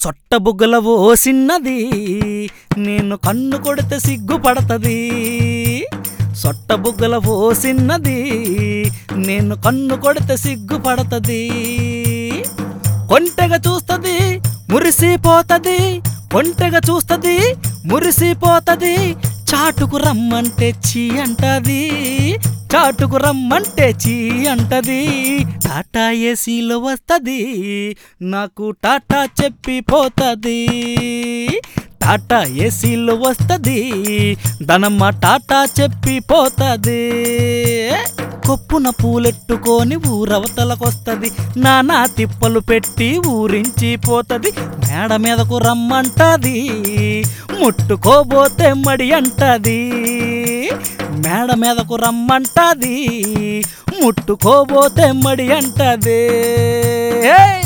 సొట్టబుగ్గల ఓ సిన్నది నేను కన్ను కొడితే సిగ్గుపడతది సొట్టబుగ్గల ఓ సిన్నది నేను కన్ను కొడితే సిగ్గుపడతది కొంటెగా చూస్తది మురిసిపోతది కొంటెగా చూస్తది మురిసిపోతది చాటుకు రమ్మంటే చీ అంటది చాటుకు రమ్మంటే చీ అంటది టాటా ఏసీలో వస్తది నాకు టాటా చెప్పి పోతది టాటా ఏసీలో వస్తది ధనమ్మ టాటా చెప్పి పోతది కొప్పున పూలెట్టుకొని ఊరవతలకొస్తది నానా తిప్పలు పెట్టి ఊరించి పోతది మేడ మీదకు రమ్మంటది ముట్టుకోబోతే మడి అంటది మేడ మీదకు రమ్మంటది ముట్టుకోబోతే మడి అంటది ఏయ్!